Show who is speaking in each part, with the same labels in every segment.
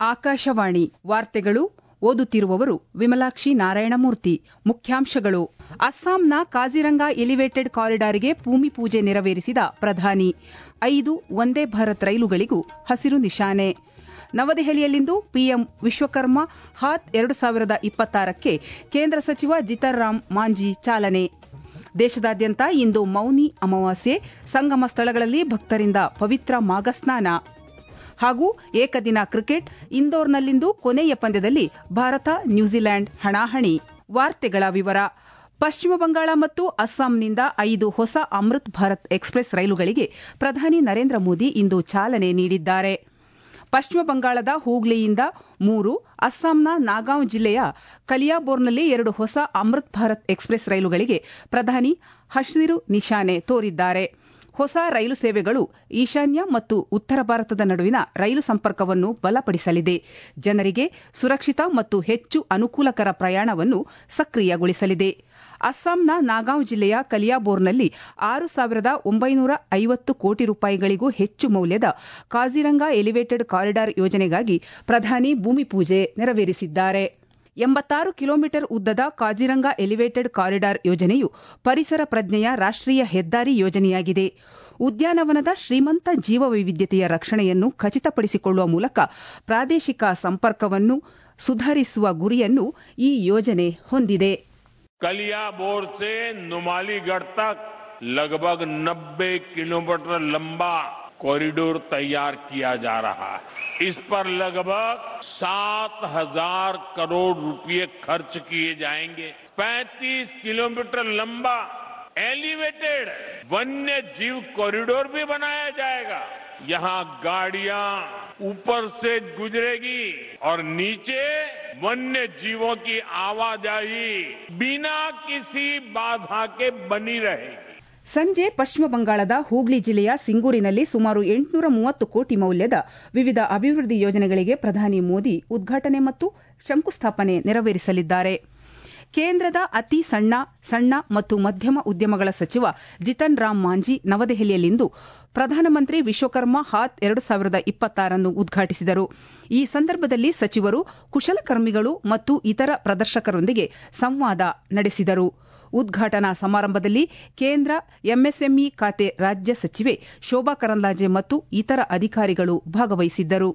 Speaker 1: ಆಕಾಶವಾಣಿ ವಾರ್ತೆಗಳು ಓದುತ್ತಿರುವವರು ವಿಮಲಾಕ್ಷಿ ನಾರಾಯಣಮೂರ್ತಿ ಮುಖ್ಯಾಂಶಗಳು ಅಸ್ಸಾಂನ ಕಾಜಿರಂಗಾ ಎಲಿವೇಟೆಡ್ ಕಾರಿಡಾರ್ಗೆ ಭೂಮಿ ಪೂಜೆ ನೆರವೇರಿಸಿದ ಪ್ರಧಾನಿ ಐದು ವಂದೇ ಭಾರತ್ ರೈಲುಗಳಿಗೂ ಹಸಿರು ನಿಶಾನೆ ನವದೆಹಲಿಯಲ್ಲಿಂದು ಪಿಎಂ ವಿಶ್ವಕರ್ಮ ಹಾತ್ ಎರಡು ಸಾವಿರದ ಇಪ್ಪತ್ತಾರಕ್ಕೆ ಕೇಂದ್ರ ಸಚಿವ ಜಿತರ್ರಾಮ್ ಮಾಂಜಿ ಚಾಲನೆ ದೇಶದಾದ್ಯಂತ ಇಂದು ಮೌನಿ ಅಮಾವಾಸ್ಯೆ ಸಂಗಮ ಸ್ಥಳಗಳಲ್ಲಿ ಭಕ್ತರಿಂದ ಪವಿತ್ರ ಮಾಘಸ್ನಾನ ಹಾಗೂ ಏಕದಿನ ಕ್ರಿಕೆಟ್ ಇಂದೋರ್ನಲ್ಲಿಂದು ಕೊನೆಯ ಪಂದ್ಯದಲ್ಲಿ ಭಾರತ ನ್ಯೂಜಿಲೆಂಡ್ ಹಣಾಹಣಿ ವಾರ್ತೆಗಳ ವಿವರ ಪಶ್ಚಿಮ ಬಂಗಾಳ ಮತ್ತು ಅಸ್ಸಾಂನಿಂದ ಐದು ಹೊಸ ಅಮೃತ್ ಭಾರತ್ ಎಕ್ಸ್ಪ್ರೆಸ್ ರೈಲುಗಳಿಗೆ ಪ್ರಧಾನಿ ನರೇಂದ್ರ ಮೋದಿ ಇಂದು ಚಾಲನೆ ನೀಡಿದ್ದಾರೆ ಪಶ್ಚಿಮ ಬಂಗಾಳದ ಹೂಗ್ಲಿಯಿಂದ ಮೂರು ಅಸ್ಸಾಂನ ನಾಗಾಂವ್ ಜಿಲ್ಲೆಯ ಕಲಿಯಾಬೋರ್ನಲ್ಲಿ ಎರಡು ಹೊಸ ಅಮೃತ್ ಭಾರತ್ ಎಕ್ಸ್ಪ್ರೆಸ್ ರೈಲುಗಳಿಗೆ ಪ್ರಧಾನಿ ಹಸಿರು ನಿಶಾನೆ ತೋರಿದ್ದಾರೆ ಹೊಸ ರೈಲು ಸೇವೆಗಳು ಈಶಾನ್ಯ ಮತ್ತು ಉತ್ತರ ಭಾರತದ ನಡುವಿನ ರೈಲು ಸಂಪರ್ಕವನ್ನು ಬಲಪಡಿಸಲಿದೆ ಜನರಿಗೆ ಸುರಕ್ಷಿತ ಮತ್ತು ಹೆಚ್ಚು ಅನುಕೂಲಕರ ಪ್ರಯಾಣವನ್ನು ಸಕ್ರಿಯಗೊಳಿಸಲಿದೆ ಅಸ್ಸಾಂನ ನಾಗಾಂವ್ ಜಿಲ್ಲೆಯ ಕಲಿಯಾಬೋರ್ನಲ್ಲಿ ಆರು ಸಾವಿರದ ಒಂಬೈನೂರ ಐವತ್ತು ಕೋಟಿ ರೂಪಾಯಿಗಳಿಗೂ ಹೆಚ್ಚು ಮೌಲ್ಯದ ಕಾಜಿರಂಗಾ ಎಲಿವೇಟೆಡ್ ಕಾರಿಡಾರ್ ಯೋಜನೆಗಾಗಿ ಪ್ರಧಾನಿ ಭೂಮಿ ಪೂಜೆ ನೆರವೇರಿಸಿದ್ದಾರೆ ಎಂಬತ್ತಾರು ಕಿಲೋಮೀಟರ್ ಉದ್ದದ ಕಾಜಿರಂಗಾ ಎಲಿವೇಟೆಡ್ ಕಾರಿಡಾರ್ ಯೋಜನೆಯು ಪರಿಸರ ಪ್ರಜ್ಞೆಯ ರಾಷ್ಟೀಯ ಹೆದ್ದಾರಿ ಯೋಜನೆಯಾಗಿದೆ ಉದ್ಯಾನವನದ ಶ್ರೀಮಂತ ಜೀವವೈವಿಧ್ಯತೆಯ ರಕ್ಷಣೆಯನ್ನು ಖಚಿತಪಡಿಸಿಕೊಳ್ಳುವ ಮೂಲಕ ಪ್ರಾದೇಶಿಕ ಸಂಪರ್ಕವನ್ನು ಸುಧಾರಿಸುವ ಗುರಿಯನ್ನು ಈ ಯೋಜನೆ ಹೊಂದಿದೆ
Speaker 2: कलियाबोर से नुमालीगढ़ तक लगभग 90 किलोमीटर लंबा कॉरिडोर तैयार किया जा रहा है इस पर लगभग सात हजार करोड़ रुपए खर्च किए जाएंगे 35 किलोमीटर लंबा एलिवेटेड वन्य जीव कॉरिडोर भी बनाया जाएगा यहां गाड़ियां ऊपर से गुजरेगी और नीचे वन्य जीवों की आवाजाही बिना किसी बाधा के बनी रहेगी
Speaker 1: ಸಂಜೆ ಪಶ್ಚಿಮ ಬಂಗಾಳದ ಹೂಗ್ಲಿ ಜಿಲ್ಲೆಯ ಸಿಂಗೂರಿನಲ್ಲಿ ಸುಮಾರು ಎಂಟುನೂರ ಮೂವತ್ತು ಕೋಟಿ ಮೌಲ್ಯದ ವಿವಿಧ ಅಭಿವೃದ್ಧಿ ಯೋಜನೆಗಳಿಗೆ ಪ್ರಧಾನಿ ಮೋದಿ ಉದ್ಘಾಟನೆ ಮತ್ತು ಶಂಕುಸ್ಥಾಪನೆ ನೆರವೇರಿಸಲಿದ್ದಾರೆ ಕೇಂದ್ರದ ಅತಿ ಸಣ್ಣ ಸಣ್ಣ ಮತ್ತು ಮಧ್ಯಮ ಉದ್ಯಮಗಳ ಸಚಿವ ಜಿತನ್ ರಾಮ್ ಮಾಂಜಿ ನವದೆಹಲಿಯಲ್ಲಿಂದು ಪ್ರಧಾನಮಂತ್ರಿ ವಿಶ್ವಕರ್ಮ ಹಾತ್ ಎರಡು ಸಾವಿರದ ಇಪ್ಪತ್ತಾರನ್ನು ಉದ್ಘಾಟಿಸಿದರು ಈ ಸಂದರ್ಭದಲ್ಲಿ ಸಚಿವರು ಕುಶಲಕರ್ಮಿಗಳು ಮತ್ತು ಇತರ ಪ್ರದರ್ಶಕರೊಂದಿಗೆ ಸಂವಾದ ನಡೆಸಿದರು ಉದ್ಘಾಟನಾ ಸಮಾರಂಭದಲ್ಲಿ ಕೇಂದ್ರ ಎಂಎಸ್ಎಂಇ ಖಾತೆ ರಾಜ್ಯ ಸಚಿವೆ ಶೋಭಾ ಕರಂದ್ಲಾಜೆ ಮತ್ತು ಇತರ ಅಧಿಕಾರಿಗಳು ಭಾಗವಹಿಸಿದ್ದರು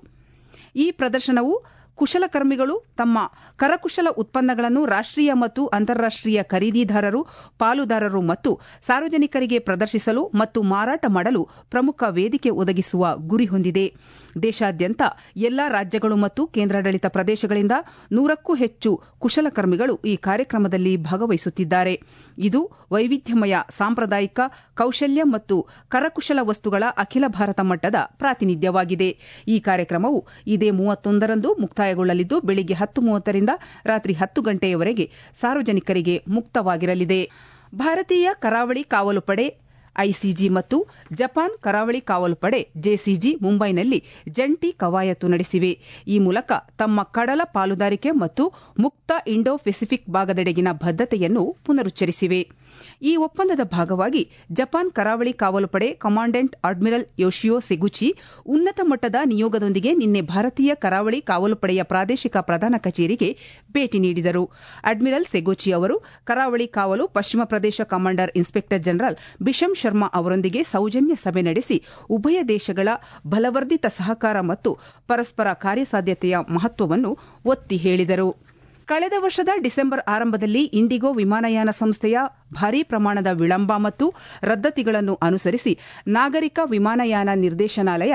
Speaker 1: ಈ ಪ್ರದರ್ಶನವು ಕುಶಲಕರ್ಮಿಗಳು ತಮ್ಮ ಕರಕುಶಲ ಉತ್ಪನ್ನಗಳನ್ನು ರಾಷ್ಟೀಯ ಮತ್ತು ಅಂತಾರಾಷ್ಟೀಯ ಖರೀದಿದಾರರು ಪಾಲುದಾರರು ಮತ್ತು ಸಾರ್ವಜನಿಕರಿಗೆ ಪ್ರದರ್ಶಿಸಲು ಮತ್ತು ಮಾರಾಟ ಮಾಡಲು ಪ್ರಮುಖ ವೇದಿಕೆ ಒದಗಿಸುವ ಗುರಿ ಹೊಂದಿದೆ ದೇಶಾದ್ಯಂತ ಎಲ್ಲಾ ರಾಜ್ಯಗಳು ಮತ್ತು ಕೇಂದ್ರಾಡಳಿತ ಪ್ರದೇಶಗಳಿಂದ ನೂರಕ್ಕೂ ಹೆಚ್ಚು ಕುಶಲಕರ್ಮಿಗಳು ಈ ಕಾರ್ಯಕ್ರಮದಲ್ಲಿ ಭಾಗವಹಿಸುತ್ತಿದ್ದಾರೆ ಇದು ವೈವಿಧ್ಯಮಯ ಸಾಂಪ್ರದಾಯಿಕ ಕೌಶಲ್ಯ ಮತ್ತು ಕರಕುಶಲ ವಸ್ತುಗಳ ಅಖಿಲ ಭಾರತ ಮಟ್ಟದ ಪ್ರಾತಿನಿಧ್ಯವಾಗಿದೆ ಈ ಕಾರ್ಯಕ್ರಮವು ಇದೇ ಮೂವತ್ತೊಂದರಂದು ಮುಕ್ತಾಯಗೊಳ್ಳಲಿದ್ದು ಬೆಳಿಗ್ಗೆ ಹತ್ತು ಮೂವತ್ತರಿಂದ ರಾತ್ರಿ ಹತ್ತು ಗಂಟೆಯವರೆಗೆ ಸಾರ್ವಜನಿಕರಿಗೆ ಮುಕ್ತವಾಗಿರಲಿದೆ ಭಾರತೀಯ ಕರಾವಳಿ ಕಾವಲು ಪಡೆ ಐಸಿಜಿ ಮತ್ತು ಜಪಾನ್ ಕರಾವಳಿ ಕಾವಲು ಪಡೆ ಜೆಸಿಜಿ ಮುಂಬೈನಲ್ಲಿ ಜಂಟಿ ಕವಾಯತು ನಡೆಸಿವೆ ಈ ಮೂಲಕ ತಮ್ಮ ಕಡಲ ಪಾಲುದಾರಿಕೆ ಮತ್ತು ಮುಕ್ತ ಇಂಡೋ ಪೆಸಿಫಿಕ್ ಭಾಗದೆಡೆಗಿನ ಬದ್ದತೆಯನ್ನು ಪುನರುಚ್ಚರಿಸಿವೆ ಈ ಒಪ್ಪಂದದ ಭಾಗವಾಗಿ ಜಪಾನ್ ಕರಾವಳಿ ಕಾವಲು ಪಡೆ ಕಮಾಂಡೆಂಟ್ ಅಡ್ಮಿರಲ್ ಯೋಶಿಯೋ ಸೆಗುಚಿ ಉನ್ನತ ಮಟ್ಟದ ನಿಯೋಗದೊಂದಿಗೆ ನಿನ್ನೆ ಭಾರತೀಯ ಕರಾವಳಿ ಕಾವಲು ಪಡೆಯ ಪ್ರಾದೇಶಿಕ ಪ್ರಧಾನ ಕಚೇರಿಗೆ ಭೇಟಿ ನೀಡಿದರು ಅಡ್ಮಿರಲ್ ಸೆಗುಚಿ ಅವರು ಕರಾವಳಿ ಕಾವಲು ಪಶ್ಚಿಮ ಪ್ರದೇಶ commander inspector general Bisham Sharma ಅವರೊಂದಿಗೆ ಸೌಜನ್ಯ ಸಭೆ ನಡೆಸಿ ಉಭಯ ದೇಶಗಳ ಬಲವರ್ಧಿತ ಸಹಕಾರ ಮತ್ತು ಪರಸ್ಪರ ಕಾರ್ಯಸಾಧ್ಯತೆಯ ಮಹತ್ವವನ್ನು ಒತ್ತಿ ಹೇಳಿದರು ಕಳೆದ ವರ್ಷದ ಡಿಸೆಂಬರ್ ಆರಂಭದಲ್ಲಿ ಇಂಡಿಗೋ ವಿಮಾನಯಾನ ಸಂಸ್ಥೆಯ ಭಾರೀ ಪ್ರಮಾಣದ ವಿಳಂಬ ಮತ್ತು ರದ್ದತಿಗಳನ್ನು ಅನುಸರಿಸಿ ನಾಗರಿಕ ವಿಮಾನಯಾನ ನಿರ್ದೇಶನಾಲಯ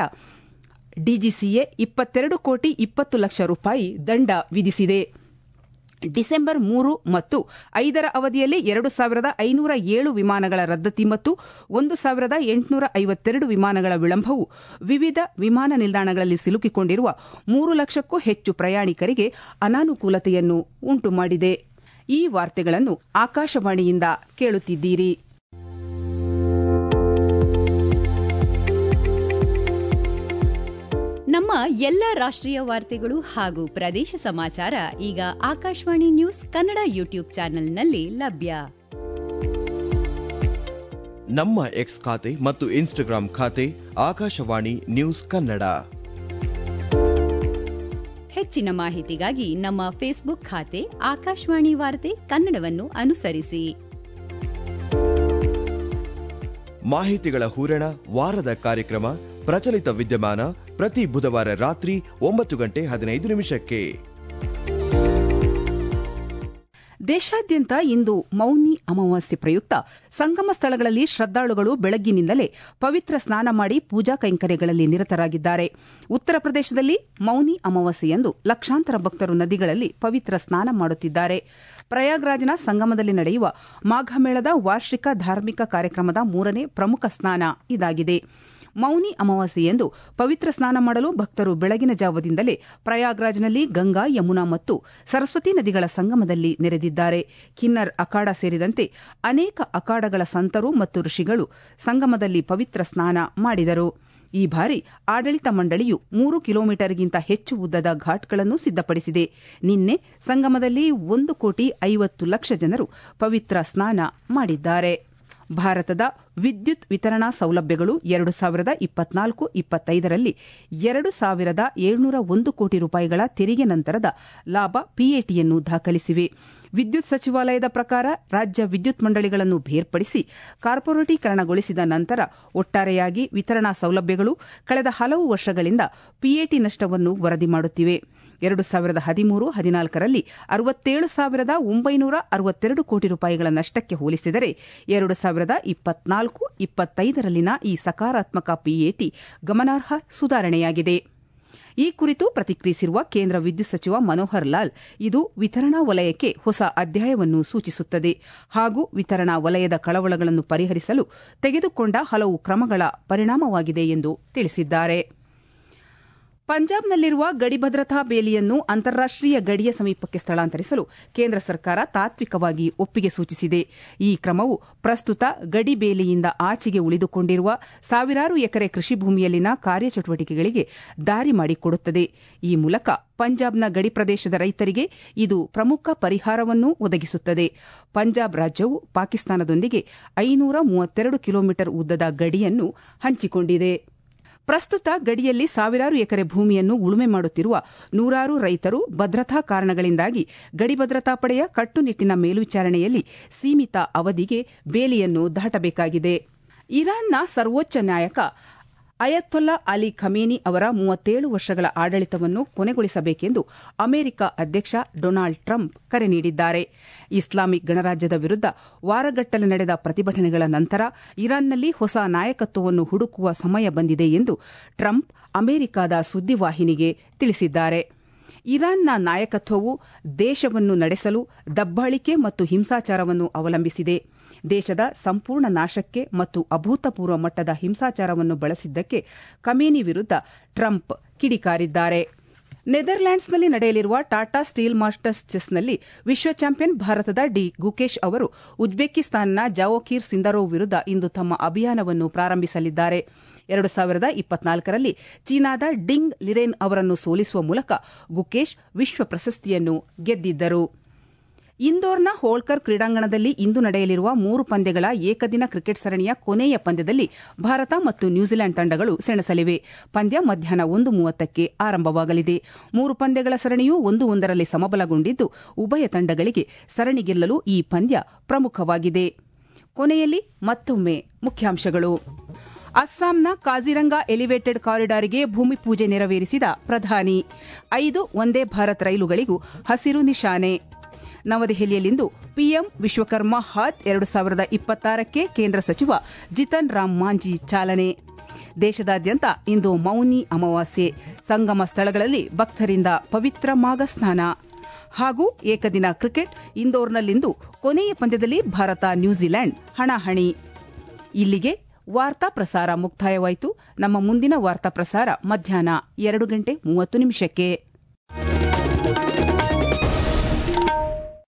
Speaker 1: ಡಿಜಿಸಿಎ ಇಪ್ಪತ್ತೆರಡು ಕೋಟಿ ಇಪ್ಪತ್ತು ಲಕ್ಷ ರೂಪಾಯಿ ದಂಡ ವಿಧಿಸಿದೆ ಡಿಸೆಂಬರ್ ಮೂರು ಮತ್ತು ಐದರ ಅವಧಿಯಲ್ಲಿ ಎರಡು ಸಾವಿರದ ಐನೂರ ಏಳು ವಿಮಾನಗಳ ರದ್ದತಿ ಮತ್ತು ಒಂದು ಸಾವಿರದ ಎಂಟುನೂರ ಐವತ್ತೆರಡು ವಿಮಾನಗಳ ವಿಳಂಬವು ವಿವಿಧ ವಿಮಾನ ನಿಲ್ದಾಣಗಳಲ್ಲಿ ಸಿಲುಕಿಕೊಂಡಿರುವ ಮೂರು ಲಕ್ಷಕ್ಕೂ ಹೆಚ್ಚು ಪ್ರಯಾಣಿಕರಿಗೆ ಅನಾನುಕೂಲತೆಯನ್ನು ಉಂಟುಮಾಡಿದೆ ಈ ವಾರ್ತೆಗಳನ್ನು ಆಕಾಶವಾಣಿಯಿಂದ ಕೇಳುತ್ತಿದ್ದೀರಿ
Speaker 3: ನಮ್ಮ ಎಲ್ಲ ರಾಷ್ಟ್ರೀಯ ವಾರ್ತೆಗಳು ಹಾಗೂ ಪ್ರದೇಶ ಸಮಾಚಾರ ಈಗ ಆಕಾಶವಾಣಿ ನ್ಯೂಸ್ ಕನ್ನಡ ಯೂಟ್ಯೂಬ್ ಚಾನೆಲ್ನಲ್ಲಿ ಲಭ್ಯ
Speaker 4: ನಮ್ಮ ಎಕ್ಸ್ ಖಾತೆ ಮತ್ತು ಇನ್ಸ್ಟಾಗ್ರಾಂ ಖಾತೆ ಆಕಾಶವಾಣಿ ನ್ಯೂಸ್ ಕನ್ನಡ
Speaker 3: ಹೆಚ್ಚಿನ ಮಾಹಿತಿಗಾಗಿ ನಮ್ಮ ಫೇಸ್ಬುಕ್ ಖಾತೆ ಆಕಾಶವಾಣಿ ವಾರ್ತೆ ಕನ್ನಡವನ್ನು ಅನುಸರಿಸಿ
Speaker 4: ಮಾಹಿತಿಗಳ ಹೂರಣ ವಾರದ ಕಾರ್ಯಕ್ರಮ ಪ್ರಚಲಿತ ವಿದ್ಯಮಾನ ಪ್ರತಿ ಬುಧವಾರ ರಾತ್ರಿ ಒಂಬತ್ತು ಗಂಟೆ ಹದಿನೈದು ನಿಮಿಷಕ್ಕೆ
Speaker 1: ದೇಶಾದ್ಯಂತ ಇಂದು ಮೌನಿ ಅಮಾವಾಸ್ಯೆ ಪ್ರಯುಕ್ತ ಸಂಗಮ ಸ್ಥಳಗಳಲ್ಲಿ ಶ್ರದ್ದಾಳುಗಳು ಬೆಳಗ್ಗಿನಿಂದಲೇ ಪವಿತ್ರ ಸ್ನಾನ ಮಾಡಿ ಪೂಜಾ ಕೈಂಕರ್ಯಗಳಲ್ಲಿ ನಿರತರಾಗಿದ್ದಾರೆ ಉತ್ತರ ಪ್ರದೇಶದಲ್ಲಿ ಮೌನಿ ಅಮಾವಾಸ್ಯೆಯಂದು ಲಕ್ಷಾಂತರ ಭಕ್ತರು ನದಿಗಳಲ್ಲಿ ಪವಿತ್ರ ಸ್ನಾನ ಮಾಡುತ್ತಿದ್ದಾರೆ ಪ್ರಯಾಗ್ರಾಜ್ನ ಸಂಗಮದಲ್ಲಿ ನಡೆಯುವ ಮಾಘಮೇಳದ ವಾರ್ಷಿಕ ಧಾರ್ಮಿಕ ಕಾರ್ಯಕ್ರಮದ ಮೂರನೇ ಪ್ರಮುಖ ಸ್ನಾನ ಇದಾಗಿದೆ ಮೌನಿ ಅಮಾವಾಸ್ಯೆಯಂದು ಪವಿತ್ರ ಸ್ನಾನ ಮಾಡಲು ಭಕ್ತರು ಬೆಳಗಿನ ಜಾವದಿಂದಲೇ ಪ್ರಯಾಗ್ರಾಜ್ನಲ್ಲಿ ಗಂಗಾ ಯಮುನಾ ಮತ್ತು ಸರಸ್ವತಿ ನದಿಗಳ ಸಂಗಮದಲ್ಲಿ ನೆರೆದಿದ್ದಾರೆ ಕಿನ್ನರ್ ಅಖಾಡ ಸೇರಿದಂತೆ ಅನೇಕ ಅಖಾಡಗಳ ಸಂತರು ಮತ್ತು ಋಷಿಗಳು ಸಂಗಮದಲ್ಲಿ ಪವಿತ್ರ ಸ್ನಾನ ಮಾಡಿದರು ಈ ಬಾರಿ ಆಡಳಿತ ಮಂಡಳಿಯು ಮೂರು ಕಿಲೋಮೀಟರ್ಗಿಂತ ಹೆಚ್ಚು ಉದ್ದದ ಘಾಟ್ಗಳನ್ನು ಸಿದ್ದಪಡಿಸಿದೆ ನಿನ್ನೆ ಸಂಗಮದಲ್ಲಿ ಒಂದು ಕೋಟಿ ಐವತ್ತು ಲಕ್ಷ ಜನರು ಪವಿತ್ರ ಸ್ನಾನ ಮಾಡಿದ್ದಾರೆ ಭಾರತದ ವಿದ್ಯುತ್ ವಿತರಣಾ ಸೌಲಭ್ಯಗಳು ಎರಡು ಸಾವಿರದ ಇಪ್ಪತ್ನಾಲ್ಕು ಇಪ್ಪತ್ತೈದರಲ್ಲಿ ಎರಡು ಸಾವಿರದ ಏಳ್ನೂರ ಒಂದು ಕೋಟಿ ರೂಪಾಯಿಗಳ ತೆರಿಗೆ ನಂತರದ ಲಾಭ ಪಿಎಟಿಯನ್ನು ದಾಖಲಿಸಿವೆ ವಿದ್ಯುತ್ ಸಚಿವಾಲಯದ ಪ್ರಕಾರ ರಾಜ್ಯ ವಿದ್ಯುತ್ ಮಂಡಳಿಗಳನ್ನು ಬೇರ್ಪಡಿಸಿ ಕಾರ್ಪೊರೇಟೀಕರಣಗೊಳಿಸಿದ ನಂತರ ಒಟ್ಟಾರೆಯಾಗಿ ವಿತರಣಾ ಸೌಲಭ್ಯಗಳು ಕಳೆದ ಹಲವು ವರ್ಷಗಳಿಂದ ಪಿಎಟಿ ನಷ್ಟವನ್ನು ವರದಿ ಮಾಡುತ್ತಿವೆ ಎರಡು ಸಾವಿರದ ಹದಿಮೂರು ಹದಿನಾಲ್ಕರಲ್ಲಿ ಅರವತ್ತೇಳು ಸಾವಿರದ ಒಂಬೈನೂರ ಅರವತ್ತೆರಡು ಕೋಟಿ ರೂಪಾಯಿಗಳ ನಷ್ಟಕ್ಕೆ ಹೋಲಿಸಿದರೆ ಎರಡು ಸಾವಿರದ ಇಪ್ಪತ್ನಾಲ್ಕು ಇಪ್ಪತ್ತೈದರಲ್ಲಿನ ಈ ಸಕಾರಾತ್ಮಕ ಪಿಎಟಿ ಗಮನಾರ್ಹ ಸುಧಾರಣೆಯಾಗಿದೆ ಈ ಕುರಿತು ಪ್ರತಿಕ್ರಿಯಿಸಿರುವ ಕೇಂದ್ರ ವಿದ್ಯುತ್ ಸಚಿವ ಮನೋಹರ್ ಲಾಲ್ ಇದು ವಿತರಣಾ ವಲಯಕ್ಕೆ ಹೊಸ ಅಧ್ಯಾಯವನ್ನು ಸೂಚಿಸುತ್ತದೆ ಹಾಗೂ ವಿತರಣಾ ವಲಯದ ಕಳವಳಗಳನ್ನು ಪರಿಹರಿಸಲು ತೆಗೆದುಕೊಂಡ ಹಲವು ಕ್ರಮಗಳ ಪರಿಣಾಮವಾಗಿದೆ ಎಂದು ತಿಳಿಸಿದ್ದಾರೆ ಪಂಜಾಬ್ನಲ್ಲಿರುವ ಗಡಿ ಭದ್ರತಾ ಬೇಲಿಯನ್ನು ಅಂತಾರಾಷ್ಟೀಯ ಗಡಿಯ ಸಮೀಪಕ್ಕೆ ಸ್ಥಳಾಂತರಿಸಲು ಕೇಂದ್ರ ಸರ್ಕಾರ ತಾತ್ವಿಕವಾಗಿ ಒಪ್ಪಿಗೆ ಸೂಚಿಸಿದೆ ಈ ಕ್ರಮವು ಪ್ರಸ್ತುತ ಗಡಿ ಬೇಲಿಯಿಂದ ಆಚೆಗೆ ಉಳಿದುಕೊಂಡಿರುವ ಸಾವಿರಾರು ಎಕರೆ ಕೃಷಿ ಭೂಮಿಯಲ್ಲಿನ ಕಾರ್ಯಚಟುವಟಿಕೆಗಳಿಗೆ ದಾರಿ ಮಾಡಿಕೊಡುತ್ತದೆ ಈ ಮೂಲಕ ಪಂಜಾಬ್ನ ಗಡಿ ಪ್ರದೇಶದ ರೈತರಿಗೆ ಇದು ಪ್ರಮುಖ ಪರಿಹಾರವನ್ನು ಒದಗಿಸುತ್ತದೆ ಪಂಜಾಬ್ ರಾಜ್ಯವು ಪಾಕಿಸ್ತಾನದೊಂದಿಗೆ ಐನೂರ ಮೂವತ್ತೆರಡು ಕಿಲೋಮೀಟರ್ ಉದ್ದದ ಗಡಿಯನ್ನು ಹಂಚಿಕೊಂಡಿದೆ ಪ್ರಸ್ತುತ ಗಡಿಯಲ್ಲಿ ಸಾವಿರಾರು ಎಕರೆ ಭೂಮಿಯನ್ನು ಉಳುಮೆ ಮಾಡುತ್ತಿರುವ ನೂರಾರು ರೈತರು ಭದ್ರತಾ ಕಾರಣಗಳಿಂದಾಗಿ ಗಡಿ ಭದ್ರತಾ ಪಡೆಯ ಕಟ್ಟುನಿಟ್ಟಿನ ಮೇಲ್ವಿಚಾರಣೆಯಲ್ಲಿ ಸೀಮಿತ ಅವಧಿಗೆ ಬೇಲಿಯನ್ನು ದಾಟಬೇಕಾಗಿದೆ ಇರಾನ್ನ ಸರ್ವೋಚ್ಚ ನ್ಯಾಯಕ ಅಯತ್ತೊಲ್ಲಾ ಅಲಿ ಖಮೇನಿ ಅವರ ಮೂವತ್ತೇಳು ವರ್ಷಗಳ ಆಡಳಿತವನ್ನು ಕೊನೆಗೊಳಿಸಬೇಕೆಂದು ಅಮೆರಿಕ ಅಧ್ಯಕ್ಷ ಡೊನಾಲ್ಡ್ ಟ್ರಂಪ್ ಕರೆ ನೀಡಿದ್ದಾರೆ ಇಸ್ಲಾಮಿಕ್ ಗಣರಾಜ್ಯದ ವಿರುದ್ದ ವಾರಗಟ್ಟಲೆ ನಡೆದ ಪ್ರತಿಭಟನೆಗಳ ನಂತರ ಇರಾನ್ನಲ್ಲಿ ಹೊಸ ನಾಯಕತ್ವವನ್ನು ಹುಡುಕುವ ಸಮಯ ಬಂದಿದೆ ಎಂದು ಟ್ರಂಪ್ ಅಮೆರಿಕದ ಸುದ್ದಿವಾಹಿನಿಗೆ ತಿಳಿಸಿದ್ದಾರೆ ಇರಾನ್ನ ನಾಯಕತ್ವವು ದೇಶವನ್ನು ನಡೆಸಲು ದಬ್ಬಾಳಿಕೆ ಮತ್ತು ಹಿಂಸಾಚಾರವನ್ನು ಅವಲಂಬಿಸಿದೆ ದೇಶದ ಸಂಪೂರ್ಣ ನಾಶಕ್ಕೆ ಮತ್ತು ಅಭೂತಪೂರ್ವ ಮಟ್ಟದ ಹಿಂಸಾಚಾರವನ್ನು ಬಳಸಿದ್ದಕ್ಕೆ ಕಮೇನಿ ವಿರುದ್ದ ಟ್ರಂಪ್ ಕಿಡಿಕಾರಿದ್ದಾರೆ ನೆದರ್ಲ್ಯಾಂಡ್ಸ್ನಲ್ಲಿ ನಡೆಯಲಿರುವ ಟಾಟಾ ಸ್ಟೀಲ್ ಮಾಸ್ಟರ್ಸ್ ಚೆಸ್ನಲ್ಲಿ ವಿಶ್ವ ಚಾಂಪಿಯನ್ ಭಾರತದ ಡಿ ಗುಕೇಶ್ ಅವರು ಉಜ್ಬೇಕಿಸ್ತಾನ್ನ ಜಾವೋಕೀರ್ ಸಿಂದರೋವ್ ವಿರುದ್ದ ಇಂದು ತಮ್ಮ ಅಭಿಯಾನವನ್ನು ಪ್ರಾರಂಭಿಸಲಿದ್ದಾರೆ ಎರಡು ಸಾವಿರದ ಇಪ್ಪತ್ನಾಲ್ಕರಲ್ಲಿ ಚೀನಾದ ಡಿಂಗ್ ಲಿರೇನ್ ಅವರನ್ನು ಸೋಲಿಸುವ ಮೂಲಕ ಗುಕೇಶ್ ವಿಶ್ವ ಪ್ರಶಸ್ತಿಯನ್ನು ಗೆದ್ದಿದ್ದರು ಇಂದೋರ್ನ ಹೋಳ್ಕರ್ ಕ್ರೀಡಾಂಗಣದಲ್ಲಿ ಇಂದು ನಡೆಯಲಿರುವ ಮೂರು ಪಂದ್ಯಗಳ ಏಕದಿನ ಕ್ರಿಕೆಟ್ ಸರಣಿಯ ಕೊನೆಯ ಪಂದ್ಯದಲ್ಲಿ ಭಾರತ ಮತ್ತು ನ್ಯೂಜಿಲೆಂಡ್ ತಂಡಗಳು ಸೆಣಸಲಿವೆ ಪಂದ್ಯ ಮಧ್ಯಾಹ್ನ ಒಂದು ಮೂವತ್ತಕ್ಕೆ ಆರಂಭವಾಗಲಿದೆ ಮೂರು ಪಂದ್ಯಗಳ ಸರಣಿಯು ಒಂದು ಒಂದರಲ್ಲಿ ಸಮಬಲಗೊಂಡಿದ್ದು ಉಭಯ ತಂಡಗಳಿಗೆ ಸರಣಿ ಗೆಲ್ಲಲು ಈ ಪಂದ್ಯ ಪ್ರಮುಖವಾಗಿದೆ ಕೊನೆಯಲ್ಲಿ ಮತ್ತೊಮ್ಮೆ ಮುಖ್ಯಾಂಶಗಳು ಅಸ್ಸಾಂನ ಕಾಜಿರಂಗ ಎಲಿವೇಟೆಡ್ ಕಾರಿಡಾರ್ಗೆ ಭೂಮಿ ಪೂಜೆ ನೆರವೇರಿಸಿದ ಪ್ರಧಾನಿ ಐದು ಒಂದೇ ಭಾರತ್ ರೈಲುಗಳಿಗೂ ಹಸಿರು ನಿಶಾನೆ ನವದೆಹಲಿಯಲ್ಲಿಂದು ಪಿಎಂ ವಿಶ್ವಕರ್ಮ ಹಾತ್ ಎರಡು ಸಾವಿರದ ಇಪ್ಪತ್ತಾರಕ್ಕೆ ಕೇಂದ್ರ ಸಚಿವ ಜಿತನ್ ರಾಮ್ ಮಾಂಜಿ ಚಾಲನೆ ದೇಶದಾದ್ಯಂತ ಇಂದು ಮೌನಿ ಅಮಾವಾಸ್ಯೆ ಸಂಗಮ ಸ್ಥಳಗಳಲ್ಲಿ ಭಕ್ತರಿಂದ ಪವಿತ್ರ ಮಾಘಸ್ನಾನ ಹಾಗೂ ಏಕದಿನ ಕ್ರಿಕೆಟ್ ಇಂದೋರ್ನಲ್ಲಿಂದು ಕೊನೆಯ ಪಂದ್ಯದಲ್ಲಿ ಭಾರತ ನ್ಯೂಜಿಲೆಂಡ್ ಹಣಾಹಣಿ ಇಲ್ಲಿಗೆ ವಾರ್ತಾ ಪ್ರಸಾರ ಮುಕ್ತಾಯವಾಯಿತು ನಮ್ಮ ಮುಂದಿನ ವಾರ್ತಾ ಪ್ರಸಾರ ಮಧ್ಯಾಹ್ನ ಎರಡು ಗಂಟೆ ಮೂವತ್ತು ನಿಮಿಷಕ್ಕೆ